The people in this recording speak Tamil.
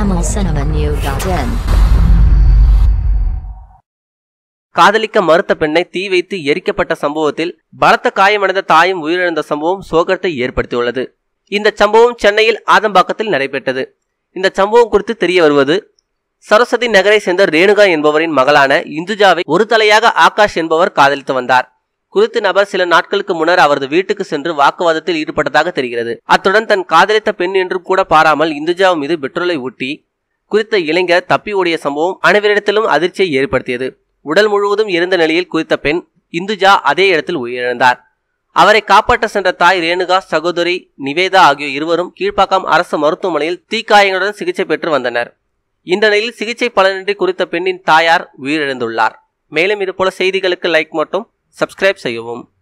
tamilcinemanew.in காதலிக்க மறுத்த பெண்ணை தீ வைத்து எரிக்கப்பட்ட சம்பவத்தில் பலத்த காயமடைந்த தாயும் உயிரிழந்த சம்பவம் சோகத்தை ஏற்படுத்தியுள்ளது இந்த சம்பவம் சென்னையில் ஆதம்பாக்கத்தில் நடைபெற்றது இந்த சம்பவம் குறித்து தெரிய வருவது சரஸ்வதி நகரை சேர்ந்த ரேணுகா என்பவரின் மகளான இந்துஜாவை ஒரு தலையாக ஆகாஷ் என்பவர் காதலித்து வந்தார் குறித்த நபர் சில நாட்களுக்கு முன்னர் அவரது வீட்டுக்கு சென்று வாக்குவாதத்தில் ஈடுபட்டதாக தெரிகிறது அத்துடன் தன் காதலித்த பெண் என்றும் கூட பாராமல் இந்துஜா மீது பெட்ரோலை ஊட்டி குறித்த இளைஞர் தப்பி ஓடிய சம்பவம் அனைவரிடத்திலும் அதிர்ச்சியை ஏற்படுத்தியது உடல் முழுவதும் இருந்த நிலையில் குறித்த பெண் இந்துஜா அதே இடத்தில் உயிரிழந்தார் அவரை காப்பாற்ற சென்ற தாய் ரேணுகா சகோதரி நிவேதா ஆகிய இருவரும் கீழ்ப்பாக்கம் அரசு மருத்துவமனையில் தீக்காயங்களுடன் சிகிச்சை பெற்று வந்தனர் இந்த நிலையில் சிகிச்சை பலனின்றி குறித்த பெண்ணின் தாயார் உயிரிழந்துள்ளார் மேலும் இதுபோல செய்திகளுக்கு லைக் மட்டும் சப்ஸ்கிரைப் செய்யவும்